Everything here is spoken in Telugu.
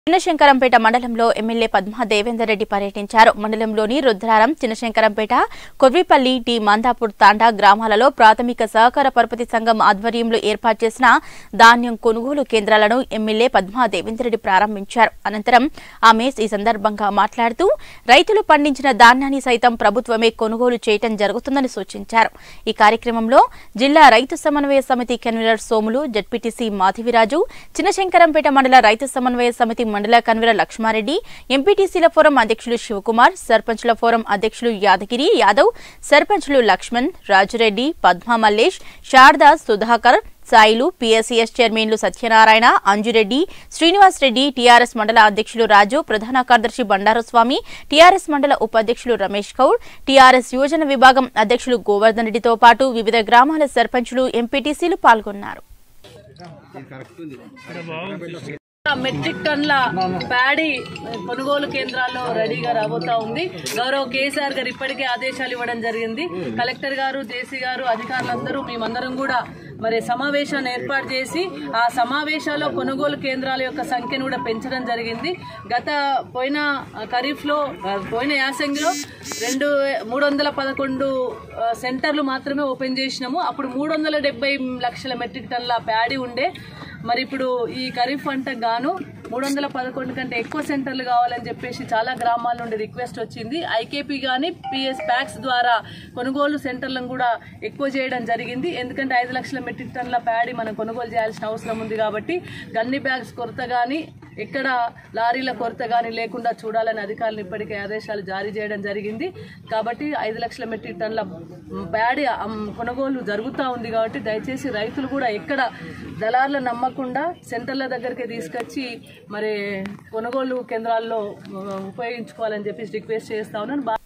చిన్నశంకరంపేట మండలంలో ఎమ్మెల్యే పద్మా దేవేందర్ రెడ్డి పర్యటించారు మండలంలోని రుద్రారం చిన్నశంకరంపేట కొర్విపల్లి టి మందాపూర్ తాండా గ్రామాలలో ప్రాథమిక సహకార పరపతి సంఘం ఆధ్వర్యంలో ఏర్పాటు చేసిన ధాన్యం కొనుగోలు కేంద్రాలను ఎమ్మెల్యే పద్మా దేవేందర్ రెడ్డి ప్రారంభించారు అనంతరం ఆమె ఈ సందర్భంగా మాట్లాడుతూ రైతులు పండించిన ధాన్యాన్ని సైతం ప్రభుత్వమే కొనుగోలు చేయటం జరుగుతుందని సూచించారు ఈ కార్యక్రమంలో జిల్లా రైతు సమన్వయ సమితి కన్వీనర్ సోములు జడ్పీటీసీ మాధవిరాజు చిన్నశంకరంపేట మండల రైతు సమన్వయ సమితి మండల కన్వీనర్ లక్ష్మారెడ్డి ఎంపీటీసీల ఫోరం అధ్యక్షులు శివకుమార్ సర్పంచుల ఫోరం అధ్యక్షులు యాదగిరి యాదవ్ సర్పంచులు లక్ష్మణ్ రాజురెడ్డి పద్మా మల్లేష్ శారద సుధాకర్ సాయిలు పీఎస్సీఎస్ చైర్మన్లు సత్యనారాయణ అంజురెడ్డి శ్రీనివాస్ రెడ్డి టీఆర్ఎస్ మండల అధ్యక్షులు రాజు ప్రధాన కార్యదర్శి బండారు స్వామి టీఆర్ఎస్ మండల ఉపాధ్యక్షులు రమేష్ గౌడ్ టీఆర్ఎస్ యువజన విభాగం అధ్యక్షులు గోవర్ధన్ రెడ్డితో పాటు వివిధ గ్రామాల సర్పంచులు ఎంపీటీసీలు పాల్గొన్నారు మెట్రిక్ టన్ల ప్యాడీ కొనుగోలు కేంద్రాల్లో రెడీగా రాబోతా ఉంది గౌరవ కేసీఆర్ గారు ఇప్పటికే ఆదేశాలు ఇవ్వడం జరిగింది కలెక్టర్ గారు జేసీ గారు అధికారులందరూ మేమందరం కూడా మరి సమావేశాన్ని ఏర్పాటు చేసి ఆ సమావేశాల్లో కొనుగోలు కేంద్రాల యొక్క సంఖ్యను కూడా పెంచడం జరిగింది గత పోయిన ఖరీఫ్లో ఆ, పోయిన యాసంగిలో రెండు మూడు వందల పదకొండు ఆ, సెంటర్లు మాత్రమే ఓపెన్ చేసినాము అప్పుడు మూడు వందల డెబ్బై లక్షల మెట్రిక్ టన్ల ప్యాడీ ఉండే మరి ఇప్పుడు ఈ ఖరీఫ్ పంటకు గాను మూడు వందల పదకొండు కంటే ఎక్కువ సెంటర్లు కావాలని చెప్పేసి చాలా గ్రామాల నుండి రిక్వెస్ట్ వచ్చింది ఐకేపీ కానీ పిఎస్ ప్యాక్స్ ద్వారా కొనుగోలు సెంటర్లను కూడా ఎక్కువ చేయడం జరిగింది ఎందుకంటే ఐదు లక్షల మెట్రిక్ టన్ల ప్యాడీ మనం కొనుగోలు చేయాల్సిన అవసరం ఉంది కాబట్టి గన్ని బ్యాగ్స్ కొరత కానీ ఎక్కడ లారీల కొరత కానీ లేకుండా చూడాలని అధికారులు ఇప్పటికే ఆదేశాలు జారీ చేయడం జరిగింది కాబట్టి ఐదు లక్షల మెట్రిక్ టన్ల ప్యాడీ అమ్- కొనుగోలు జరుగుతూ ఉంది కాబట్టి దయచేసి రైతులు కూడా ఎక్కడ దళారులు నమ్మకుండా సెంటర్ల దగ్గరికి తీసుకొచ్చి మరి కొనుగోలు కేంద్రాల్లో ఆ, ఉపయోగించుకోవాలని చెప్పేసి రిక్వెస్ట్ చేస్తా ఉన్నాను బా-